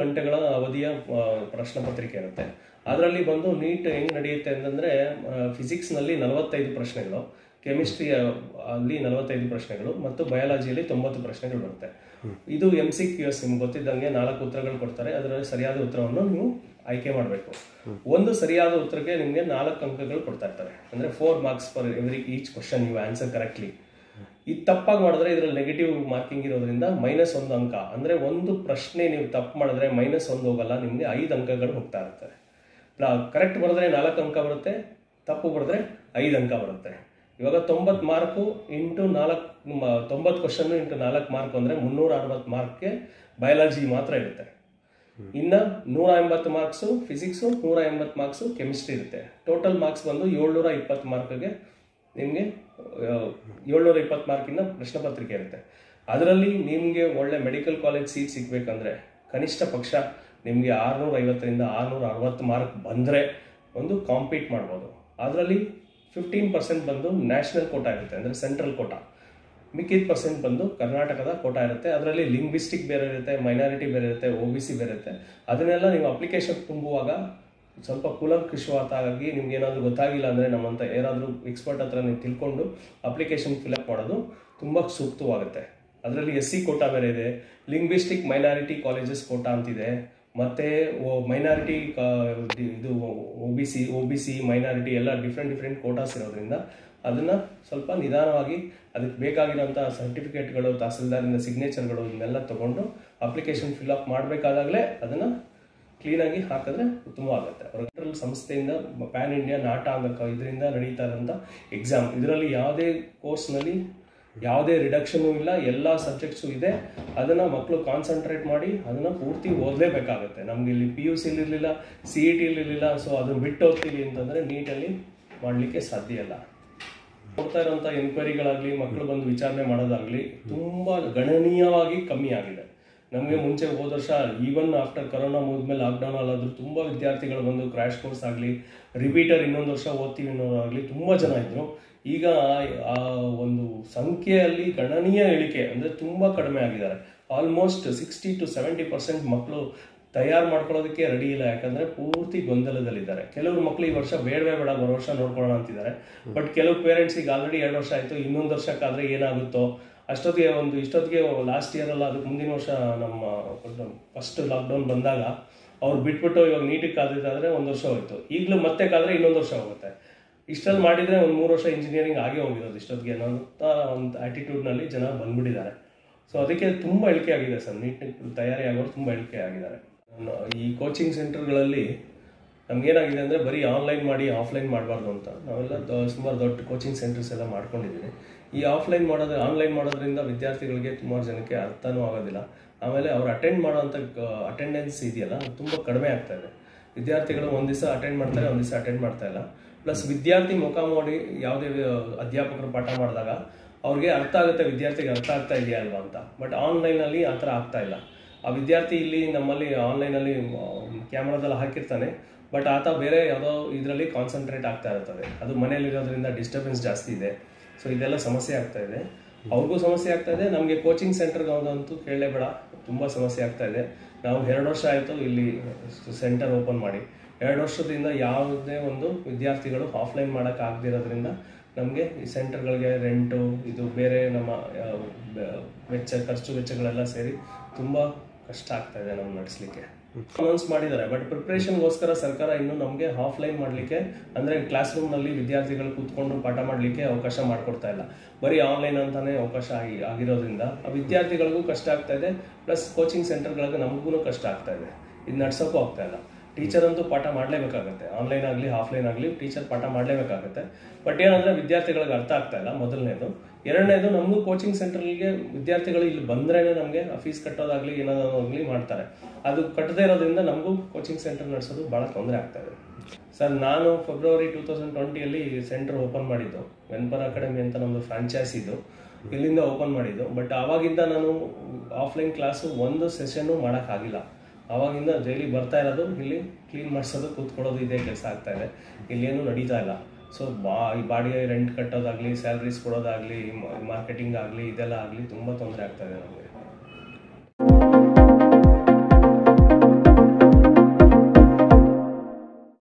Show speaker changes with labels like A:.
A: ಗಂಟೆಗಳ ಅವಧಿಯ ಆ, ಪ್ರಶ್ನೆ ಪತ್ರಿಕೆ ಇರುತ್ತೆ ಅದರಲ್ಲಿ ಬಂದು ನೀಟ್ ಹೆಂಗ್ ನಡೆಯುತ್ತೆ ಅಂತಂದ್ರೆ ಫಿಸಿಕ್ಸ್ನಲ್ಲಿ ನಲವತ್ತೈದು ಪ್ರಶ್ನೆಗಳು ಕೆಮಿಸ್ಟ್ರಿ ಅಲ್ಲಿ ನಲವತ್ತೈದು ಪ್ರಶ್ನೆಗಳು ಮತ್ತು ಬಯಾಲಜಿಯಲ್ಲಿ ತೊಂಬತ್ತು ಪ್ರಶ್ನೆಗಳು ಬರುತ್ತೆ ಇದು ಎಂ ಸಿ ಕ್ಯೂ ಎಸ್ ನಿಮ್ಗೆ ಗೊತ್ತಿದ್ದಂಗೆ ನಾಲ್ಕು ಉತ್ತರಗಳು ಕೊಡ್ತಾರೆ ಅದರಲ್ಲಿ ಸರಿಯಾದ ಉತ್ತರವನ್ನು ನೀವು ಆಯ್ಕೆ ಮಾಡಬೇಕು ಒಂದು ಸರಿಯಾದ ಉತ್ತರಕ್ಕೆ ನಿಮಗೆ ನಾಲ್ಕು ಅಂಕಗಳು ಕೊಡ್ತಾ ಇರ್ತಾರೆ ಅಂದ್ರೆ four marks for every each question you answer correctly ಇದು ತಪ್ಪಾಗಿ ಮಾಡಿದ್ರೆ ಇದ್ರಲ್ಲಿ ನೆಗೆಟಿವ್ ಮಾರ್ಕಿಂಗ್ ಇರೋದ್ರಿಂದ ಮೈನಸ್ ಒಂದು ಅಂಕ ಅಂದ್ರೆ ಒಂದು ಪ್ರಶ್ನೆ ನೀವು ತಪ್ಪು ಮಾಡಿದ್ರೆ ಮೈನಸ್ ಒಂದು ಹೋಗಲ್ಲ ನಿಮಗೆ ಐದು ಅಂಕಗಳು ಹೋಗ್ತಾ ಇರ್ತವೆ ಕರೆಕ್ಟ್ ಬರೆದ್ರೆ ನಾಲ್ಕು ಅಂಕ ಬರುತ್ತೆ ತಪ್ಪು ಬರೆದ್ರೆ ಐದು ಅಂಕ ಬರುತ್ತೆ ಇವಾಗ ತೊಂಬತ್ತು ಮಾರ್ಕು ಇಂಟು ನಾಲ್ಕು ತೊಂಬತ್ತು ಕ್ವಶನ್ ಇಂಟು ನಾಲ್ಕು ಮಾರ್ಕ್ ಅಂದ್ರೆ ಮುನ್ನೂರ ಅರವತ್ತು ಮಾರ್ಕ್ಗೆ ಬಯಾಲಜಿ ಮಾತ್ರ ಇರುತ್ತೆ ಇನ್ನ ನೂರ ಎಂಬತ್ತು ಮಾರ್ಕ್ಸು ಫಿಸಿಕ್ಸು ನೂರ ಎಂಬತ್ತು ಮಾರ್ಕ್ಸು ಕೆಮಿಸ್ಟ್ರಿ ಇರುತ್ತೆ ಟೋಟಲ್ ಮಾರ್ಕ್ಸ್ ಬಂದು ಏಳ್ನೂರ ಇಪ್ಪತ್ತು ಮಾರ್ಕ್ಗೆ ನಿಮಗೆ ಏಳ್ನೂರ ಇಪ್ಪತ್ತು ಮಾರ್ಕಿನ ಪ್ರಶ್ನೆ ಪತ್ರಿಕೆ ಇರುತ್ತೆ ಅದರಲ್ಲಿ ನಿಮಗೆ ಒಳ್ಳೆ ಮೆಡಿಕಲ್ ಕಾಲೇಜ್ ಸೀಟ್ ಸಿಗ್ಬೇಕಂದ್ರೆ ಕನಿಷ್ಠ ಪಕ್ಷ ನಿಮಗೆ ಆರ್ನೂರ ಐವತ್ತರಿಂದ ಆರ್ನೂರ ಅರವತ್ತು ಮಾರ್ಕ್ ಬಂದರೆ ಒಂದು ಕಾಂಪೀಟ್ ಮಾಡ್ಬೋದು ಅದರಲ್ಲಿ ಫಿಫ್ಟೀನ್ ಪರ್ಸೆಂಟ್ ಬಂದು ನ್ಯಾಷನಲ್ ಕೋಟಾ ಇರುತ್ತೆ ಅಂದರೆ ಸೆಂಟ್ರಲ್ ಕೋಟಾ ಮಿಕ್ಕಿದ ಪರ್ಸೆಂಟ್ ಬಂದು ಕರ್ನಾಟಕದ ಕೋಟಾ ಇರುತ್ತೆ ಅದರಲ್ಲಿ ಲಿಂಗ್ವಿಸ್ಟಿಕ್ ಬೇರೆ ಇರುತ್ತೆ ಮೈನಾರಿಟಿ ಬೇರೆ ಇರುತ್ತೆ ಒ ಬಿ ಸಿ ಬೇರೆ ಇರುತ್ತೆ ಅದನ್ನೆಲ್ಲ ನೀವು ಅಪ್ಲಿಕೇಶನ್ ತುಂಬುವಾಗ ಸ್ವಲ್ಪ ಕೂಲಂಕುಷವಾತಾಗಿ ನಿಮ್ಗೆ ಏನಾದರೂ ಗೊತ್ತಾಗಿಲ್ಲ ಅಂದರೆ ನಮ್ಮಂತ ಯಾರಾದರೂ ಎಕ್ಸ್ಪರ್ಟ್ ಹತ್ರ ನೀವು ತಿಳ್ಕೊಂಡು ಅಪ್ಲಿಕೇಶನ್ ಫಿಲಪ್ ಮಾಡೋದು ತುಂಬ ಸೂಕ್ತವಾಗುತ್ತೆ ಅದರಲ್ಲಿ ಎಸ್ ಸಿ ಕೋಟಾ ಬೇರೆ ಇದೆ ಲಿಂಗ್ವಿಸ್ಟಿಕ್ ಮೈನಾರಿಟಿ ಕಾಲೇಜಸ್ ಕೋಟಾ ಅಂತಿದೆ ಮತ್ತೆ ಮೈನಾರಿಟಿ ಇದು O B C O B C minority ಎಲ್ಲ ಡಿಫ್ರೆಂಟ್ ಡಿಫ್ರೆಂಟ್ ಕೋಟಾಸ್ ಇರೋದ್ರಿಂದ ಅದನ್ನ ಸ್ವಲ್ಪ ನಿಧಾನವಾಗಿ ಅದಕ್ಕೆ ಬೇಕಾಗಿರೋಂಥ ಸರ್ಟಿಫಿಕೇಟ್ಗಳು ತಹಸೀಲ್ದಾರಿಂದ ಸಿಗ್ನೇಚರ್ಗಳು ಇದನ್ನೆಲ್ಲ ತಗೊಂಡು ಅಪ್ಲಿಕೇಶನ್ ಫಿಲ್ಅಪ್ ಮಾಡಬೇಕಾದಾಗಲೇ ಅದನ್ನ ಕ್ಲೀನಾಗಿ ಹಾಕಿದ್ರೆ ಉತ್ತಮವಾಗುತ್ತೆ ಸೆಂಟ್ರಲ್ ಸಂಸ್ಥೆಯಿಂದ ಪ್ಯಾನ್ ಇಂಡಿಯಾ ನಾಟ ಅನ್ನೋ ಇದರಿಂದ ನಡೀತಾ ಇರೋಂಥ ಎಕ್ಸಾಮ್ ಇದರಲ್ಲಿ ಯಾವುದೇ ಕೋರ್ಸ್ನಲ್ಲಿ ಯಾವುದೇ ರಿಡಕ್ಷನು ಇಲ್ಲ ಎಲ್ಲ ಸಬ್ಜೆಕ್ಟ್ಸು ಇದೆ ಅದನ್ನ ಮಕ್ಕಳು ಕಾನ್ಸಂಟ್ರೇಟ್ ಮಾಡಿ ಅದನ್ನ ಪೂರ್ತಿ ಓದಲೇಬೇಕಾಗುತ್ತೆ ನಮ್ಗೆ ಇಲ್ಲಿ ಪಿ ಯು ಸಿ ಇರಲಿಲ್ಲ ಸಿ ಇ ಟಿ ಇರಲಿಲ್ಲ ಸೊ ಅದನ್ನ ಬಿಟ್ಟು ಹೋಗ್ತೀವಿ ಅಂತಂದ್ರೆ ನೀಟಲ್ಲಿ ಮಾಡಲಿಕ್ಕೆ ಸಾಧ್ಯ ಇಲ್ಲ ನೋಡ್ತಾ ಇರೋಂಥ ಎನ್ಕ್ವೈರಿಗಳಾಗಲಿ ಮಕ್ಕಳು ಬಂದು ವಿಚಾರಣೆ ಮಾಡೋದಾಗ್ಲಿ ತುಂಬಾ ಗಣನೀಯವಾಗಿ ಕಮ್ಮಿ ಆಗಿದೆ ನಮಗೆ ಮುಂಚೆ ಹೋದ ವರ್ಷ ಈವನ್ ಆಫ್ಟರ್ ಕರೋನಾ ಮುಗಿದ್ಮೇಲೆ ಲಾಕ್ಡೌನ್ ಅಲ್ಲಾದ್ರೂ ತುಂಬಾ ವಿದ್ಯಾರ್ಥಿಗಳು ಬಂದು ಕ್ರ್ಯಾಶ್ ಕೋರ್ಸ್ ಆಗಲಿ ರಿಪೀಟರ್ ಇನ್ನೊಂದು ವರ್ಷ ಓದ್ತೀವಿ ಅನ್ನೋದಾಗಲಿ ತುಂಬಾ ಜನ ಇದ್ರು ಈಗ ಆ ಒಂದು ಸಂಖ್ಯೆಯಲ್ಲಿ ಗಣನೀಯ ಇಳಿಕೆ ಅಂದ್ರೆ ತುಂಬಾ ಕಡಿಮೆ ಆಗಿದ್ದಾರೆ almost sixty to seventy percent ಮಕ್ಕಳು ತಯಾರು ಮಾಡ್ಕೊಳ್ಳೋದಕ್ಕೆ ರೆಡಿ ಇಲ್ಲ ಯಾಕಂದ್ರೆ ಪೂರ್ತಿ ಗೊಂದಲದಲ್ಲಿದ್ದಾರೆ ಕೆಲವರು ಮಕ್ಕಳು ಈ ವರ್ಷ ಬೇಡವೇ ಬೇಡ ಬರೋ ವರ್ಷ ನೋಡ್ಕೊಳ್ಳೋಣ ಅಂತಿದ್ದಾರೆ ಬಟ್ ಕೆಲವು ಪೇರೆಂಟ್ಸ್ ಈಗ ಆಲ್ರೆಡಿ ಎರಡು ವರ್ಷ ಆಯ್ತು ಇನ್ನೊಂದು ವರ್ಷಕ್ಕಾದ್ರೆ ಏನಾಗುತ್ತೋ ಅಷ್ಟೊತ್ತಿಗೆ ಒಂದು ಇಷ್ಟೊತ್ತಿಗೆ ಲಾಸ್ಟ್ ಇಯರ್ ಅಲ್ಲ ಅದಕ್ಕೆ ಮುಂದಿನ ವರ್ಷ ನಮ್ಮ ಫಸ್ಟ್ ಲಾಕ್ಡೌನ್ ಬಂದಾಗ ಅವ್ರು ಬಿಟ್ಬಿಟ್ಟು ಇವಾಗ ನೀಟಿಗೆ ಕಾದಿದ್ದಾದ್ರೆ ಒಂದು ವರ್ಷ ಹೋಯ್ತು ಈಗಲೂ ಮತ್ತೆ ಕಾದ್ರೆ ಇನ್ನೊಂದು ವರ್ಷ ಹೋಗುತ್ತೆ ಇಷ್ಟಲ್ಲಿ ಮಾಡಿದ್ರೆ ಒಂದು ಮೂರು ವರ್ಷ ಇಂಜಿನಿಯರಿಂಗ್ ಆಗೇ ಹೋಗಿರೋದು ಇಷ್ಟೊತ್ತಿಗೆ ಅನ್ನೋಂಥ ಒಂದು ಆಟಿಟ್ಯೂಡ್ನಲ್ಲಿ ಜನ ಬಂದ್ಬಿಟ್ಟಿದ್ದಾರೆ ಸೊ ಅದಕ್ಕೆ ತುಂಬ ಇಳಿಕೆ ಆಗಿದೆ ಸರ್ ನೀಟ್ ತಯಾರಿ ಆಗೋರು ತುಂಬ ಇಳಿಕೆ ಆಗಿದ್ದಾರೆ ನಾನು ಈ ಕೋಚಿಂಗ್ ಸೆಂಟರ್ಗಳಲ್ಲಿ ನಮ್ಗೇನಾಗಿದೆ ಅಂದರೆ ಬರೀ ಆನ್ಲೈನ್ ಮಾಡಿ ಆಫ್ಲೈನ್ ಮಾಡಬಾರ್ದು ಅಂತ ನಾವೆಲ್ಲ ದ- ಸುಮಾರು ದೊಡ್ಡ ಕೋಚಿಂಗ್ ಸೆಂಟರ್ಸ್ ಎಲ್ಲ ಮಾಡ್ಕೊಂಡಿದ್ದೀವಿ ಈ ಆಫ್ಲೈನ್ ಮಾಡೋದು ಆನ್ಲೈನ್ ಮಾಡೋದ್ರಿಂದ ವಿದ್ಯಾರ್ಥಿಗಳಿಗೆ ಸುಮಾರು ಜನಕ್ಕೆ ಅರ್ಥನೂ ಆಗೋದಿಲ್ಲ ಆಮೇಲೆ ಅವ್ರು ಅಟೆಂಡ್ ಮಾಡೋಂಥ ಅಟೆಂಡೆನ್ಸ್ ಇದೆಯಲ್ಲ ಅದು ತುಂಬ ಕಡಿಮೆ ಆಗ್ತಾ ಇದೆ ವಿದ್ಯಾರ್ಥಿಗಳು ಒಂದು ದಿವಸ ಅಟೆಂಡ್ ಮಾಡ್ತಾರೆ ಒಂದು ದಿವಸ ಅಟೆಂಡ್ ಮಾಡ್ತಾ ಇಲ್ಲ ಪ್ಲಸ್ ವಿದ್ಯಾರ್ಥಿ ಮುಖ ನೋಡಿ ಯಾವುದೇ ಅಧ್ಯಾಪಕರು ಪಾಠ ಮಾಡಿದಾಗ ಅವ್ರಿಗೆ ಅರ್ಥ ಆಗುತ್ತೆ ವಿದ್ಯಾರ್ಥಿಗೆ ಅರ್ಥ ಆಗ್ತಾ ಇದೆಯಾ ಅಲ್ವಾ ಅಂತ ಬಟ್ ಆನ್ಲೈನಲ್ಲಿ ಆ ಥರ ಆಗ್ತಾ ಇಲ್ಲ ಆ ವಿದ್ಯಾರ್ಥಿ ಇಲ್ಲಿ ನಮ್ಮಲ್ಲಿ ಆನ್ಲೈನಲ್ಲಿ ಕ್ಯಾಮ್ರಾದಲ್ಲಿ ಹಾಕಿರ್ತಾನೆ ಬಟ್ ಆತ ಬೇರೆ ಯಾವುದೋ ಇದರಲ್ಲಿ ಕಾನ್ಸಂಟ್ರೇಟ್ ಆಗ್ತಾ ಇರ್ತದೆ ಅದು ಮನೇಲಿರೋದ್ರಿಂದ ಡಿಸ್ಟರ್ಬೆನ್ಸ್ ಜಾಸ್ತಿ ಇದೆ ಸೊ ಇದೆಲ್ಲ ಸಮಸ್ಯೆ ಆಗ್ತಾ ಇದೆ ಅವ್ರಿಗೂ ಸಮಸ್ಯೆ ಆಗ್ತಾ ಇದೆ ನಮಗೆ ಕೋಚಿಂಗ್ ಸೆಂಟರ್ಗಂತೂ ಕೇಳಲೇಬೇಡ ತುಂಬ ಸಮಸ್ಯೆ ಆಗ್ತಾ ಇದೆ ನಾವು ಎರಡು ವರ್ಷ ಆಯಿತು ಇಲ್ಲಿ ಸೆಂಟರ್ ಓಪನ್ ಮಾಡಿ ಎರಡು ವರ್ಷದಿಂದ ಯಾವುದೇ ಒಂದು ವಿದ್ಯಾರ್ಥಿಗಳು ಆಫ್ಲೈನ್ ಮಾಡೋಕೆ ಆಗದಿರೋದ್ರಿಂದ ನಮಗೆ ಈ ಸೆಂಟರ್ಗಳಿಗೆ ರೆಂಟು ಇದು ಬೇರೆ ನಮ್ಮ ಆ, ಬ- ವೆಚ್ಚ ಖರ್ಚು ವೆಚ್ಚಗಳೆಲ್ಲ ಸೇರಿ ತುಂಬ ಕಷ್ಟ ಆಗ್ತಾ ಇದೆ ನಮ್ಗೆ ನಡೆಸಲಿಕ್ಕೆ ಅನೌನ್ಸ್ ಮಾಡಿದ್ದಾರೆ ಬಟ್ ಪ್ರಿಪ್ರೇಷನ್ಗೋಸ್ಕರ ಸರ್ಕಾರ ಇನ್ನು ನಮಗೆ ಆಫ್ಲೈನ್ ಮಾಡಲಿಕ್ಕೆ ಅಂದರೆ ಕ್ಲಾಸ್ ರೂಮ್ನಲ್ಲಿ ವಿದ್ಯಾರ್ಥಿಗಳು ಕೂತ್ಕೊಂಡು ಪಾಠ ಮಾಡಲಿಕ್ಕೆ ಅವಕಾಶ ಮಾಡಿಕೊಡ್ತಾ ಇಲ್ಲ ಬರೀ ಆನ್ಲೈನ್ ಅಂತಾನೆ ಅವಕಾಶ ಆಗಿ ಆಗಿರೋದ್ರಿಂದ ಆ ವಿದ್ಯಾರ್ಥಿಗಳಿಗೂ ಕಷ್ಟ ಆಗ್ತಾ ಇದೆ ಪ್ಲಸ್ ಕೋಚಿಂಗ್ ಸೆಂಟರ್ಗಳಿಗೆ ನಮಗೂ ಕಷ್ಟ ಆಗ್ತಾ ಇದೆ ಇದು ನಡ್ಸೋಕ್ಕೂ ಆಗ್ತಾ ಇಲ್ಲ ಟೀಚರ್ ಅಂತೂ ಪಾಠ ಮಾಡಲೇಬೇಕಾಗುತ್ತೆ ಆನ್ಲೈನ್ ಆಗಲಿ ಆಫ್ಲೈನ್ ಆಗಲಿ ಟೀಚರ್ ಪಾಠ ಮಾಡಲೇಬೇಕಾಗುತ್ತೆ ಬಟ್ ಏನಂದ್ರೆ ವಿದ್ಯಾರ್ಥಿಗಳಿಗೆ ಅರ್ಥ ಆಗ್ತಾ ಇಲ್ಲ ಮೊದಲನೇದು ಎರಡನೇದು ನಮಗೂ ಕೋಚಿಂಗ್ ಸೆಂಟರ್ಗೆ ವಿದ್ಯಾರ್ಥಿಗಳು ಇಲ್ಲಿ ಬಂದ್ರೇನೆ ನಮಗೆ ಫೀಸ್ ಕಟ್ಟೋದಾಗ್ಲಿ ಏನಾದಾಗಲಿ ಮಾಡ್ತಾರೆ ಅದು ಕಟ್ಟದೇ ಇರೋದ್ರಿಂದ ನಮಗೂ ಕೋಚಿಂಗ್ ಸೆಂಟರ್ ನಡೆಸೋದು ಭಾಳ ತೊಂದರೆ ಆಗ್ತಾ ಇದೆ ಸರ್ ನಾನು ಫೆಬ್ರವರಿ ಟೂ ತೌಸಂಡ್ ಟ್ವೆಂಟಿಯಲ್ಲಿ ಸೆಂಟರ್ ಓಪನ್ ಮಾಡಿದ್ದು ವೆನ್ಪರ್ ಅಕಾಡೆಮಿ ಅಂತ ನಮ್ಮದು ಫ್ರಾಂಚೈಸ್ ಇದು ಇಲ್ಲಿಂದ ಓಪನ್ ಮಾಡಿದ್ದು ಬಟ್ ಆವಾಗಿಂದ ನಾನು ಆಫ್ಲೈನ್ ಕ್ಲಾಸು ಒಂದು ಸೆಷನ್ನು ಮಾಡೋಕ್ಕಾಗಿಲ್ಲ ಆವಾಗಿಂದ ಡೈಲಿ ಬರ್ತಾ ಇರೋದು ಇಲ್ಲಿ ಕ್ಲೀನ್ ಮಾಡಿಸೋದು ಕೂತ್ಕೊಳ್ಳೋದು ಇದೇ ಕೆಲಸ ಆಗ್ತಾ ಇದೆ ಇಲ್ಲೇನು ನಡೀತಾ ಇಲ್ಲ ಸೊ ಬಾ ಈ ಬಾಡಿಗೆ ರೆಂಟ್ ಕಟ್ಟೋದಾಗ್ಲಿ ಸ್ಯಾಲ್ರೀಸ್ ಕೊಡೋದಾಗ್ಲಿ ಮಾರ್ಕೆಟಿಂಗ್ ಆಗಲಿ ಇದೆಲ್ಲ ಆಗಲಿ ತುಂಬ ತೊಂದರೆ ಆಗ್ತಾ ಇದೆ ನಮಗೆ